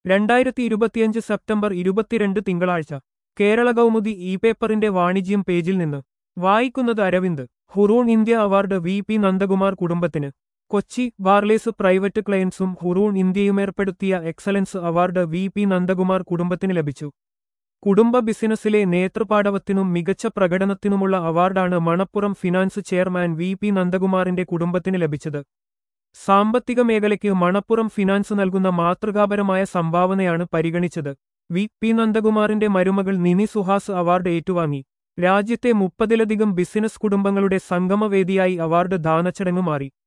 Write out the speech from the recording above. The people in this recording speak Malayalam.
രണ്ടായിരത്തി ഇരുപത്തിയഞ്ച് സെപ്റ്റംബർ ഇരുപത്തിരണ്ട് തിങ്കളാഴ്ച കേരള കൗമുദി ഇ പേപ്പറിന്റെ വാണിജ്യം പേജിൽ നിന്ന് വായിക്കുന്നത് Aravind Hurun India award V P Nandakumar കുടുംബത്തിന് കൊച്ചി ബാർലേസ് പ്രൈവറ്റ് ക്ലയൻസും ഹുറൂൺ ഇന്ത്യയും ഏർപ്പെടുത്തിയ excellence award V P Nandakumar കുടുംബത്തിന് ലഭിച്ചു കുടുംബ ബിസിനസ്സിലെ നേതൃപാടവത്തിനും മികച്ച പ്രകടനത്തിനുമുള്ള അവാർഡാണ് Manappuram Finance chairman V P നന്ദകുമാറിന്റെ കുടുംബത്തിന് ലഭിച്ചത് സാമ്പത്തിക മേഖലയ്ക്ക് മണപ്പുറം ഫിനാൻസ് നൽകുന്ന മാതൃകാപരമായ സംഭാവനയാണ് പരിഗണിച്ചത് വി പി നന്ദകുമാറിന്റെ മരുമകൾ നിനി സുഹാസ് അവാർഡ് ഏറ്റുവാങ്ങി രാജ്യത്തെ മുപ്പതിലധികം ബിസിനസ് കുടുംബങ്ങളുടെ സംഗമവേദിയായി അവാർഡ് ദാനച്ചടങ്ങ് മാറി